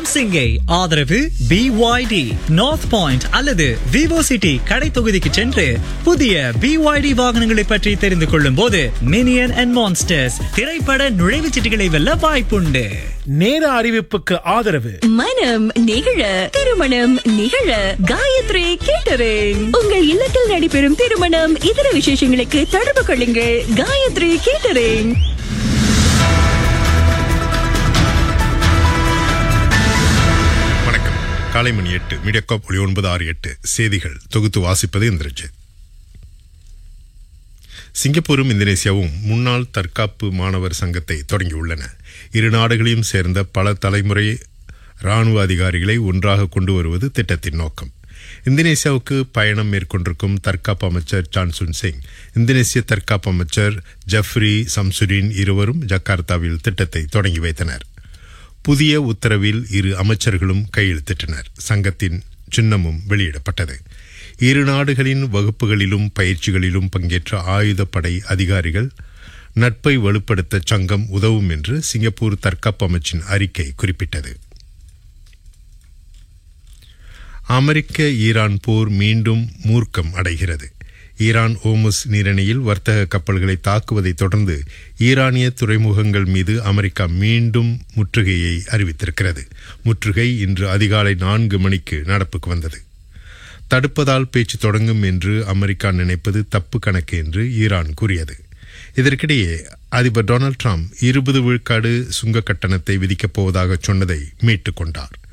சாம்சங்கை ஆதரவு BYD north point அல்லது Vivo city கடை தொகுதிக்கு சென்று புதிய BYD வாகனங்களை பற்றி தெரிந்து கொள்ளும் போது மினியன் அண்ட் மான்ஸ்டர்ஸ் திரைப்பட நுழைவுச் சீட்டுகளை வெல்ல வாய்ப்புண்டு நேர அறிவிப்புக்கு ஆதரவு மனம் நிகழ திருமணம் நிகழ காயத்ரி கேட்டரிங் உங்கள் இல்லத்தில் நடைபெறும் திருமணம் இதர விசேஷங்களுக்கு தொடர்பு கொள்ளுங்கள் காயத்ரி கேட்டரிங் வணக்கம் காலை மணி எட்டு மீடியாகாப் ஒளி ஒன்பது ஆறு எட்டு செய்திகள் தொகுத்து வாசிப்பது இந்திரஜித் சிங்கப்பூரும் இந்தோனேசியாவும் முன்னாள் தற்காப்பு மாணவர் சங்கத்தை தொடங்கியுள்ளன இரு நாடுகளையும் சேர்ந்த பல தலைமுறை ராணுவ அதிகாரிகளை ஒன்றாக கொண்டு வருவது திட்டத்தின் நோக்கம் இந்தோனேசியாவுக்கு பயணம் மேற்கொண்டிருக்கும் தற்காப்பு அமைச்சர் சான்சுன் சிங் இந்தோனேசிய தற்காப்பு அமைச்சர் ஜஃப்ரி சம்சுடின் இருவரும் ஜக்கார்த்தாவில் திட்டத்தை தொடங்கி வைத்தனர் புதிய உத்தரவில் இரு அமைச்சர்களும் கையெழுத்திட்டனர் சங்கத்தின் சின்னமும் வெளியிடப்பட்டது இரு நாடுகளின் வகுப்புகளிலும் பயிற்சிகளிலும் பங்கேற்ற ஆயுதப்படை அதிகாரிகள் நட்பை வலுப்படுத்த சங்கம் உதவும் என்று சிங்கப்பூர் தற்காப்பு அமைச்சின் அறிக்கை குறிப்பிட்டது அமெரிக்க ஈரான் போர் மீண்டும் மூர்க்கம் அடைகிறது ஈரான் ஓமுஸ் நீரிணையில் வர்த்தக கப்பல்களை தாக்குவதைத் தொடர்ந்து ஈரானிய துறைமுகங்கள் மீது அமெரிக்கா மீண்டும் முற்றுகையை அறிவித்திருக்கிறது முற்றுகை இன்று அதிகாலை நான்கு மணிக்கு நடப்புக்கு வந்தது தடுப்பதால் பேச்சு தொடங்கும் என்று அமெரிக்கா நினைப்பது தப்பு கணக்கு என்று ஈரான் கூறியது இதற்கிடையே அதிபர் டொனால்ட் ட்ரம்ப் இருபது விழுக்காடு சுங்க கட்டணத்தை விதிக்கப் போவதாக சொன்னதை மீட்டுக் கொண்டார்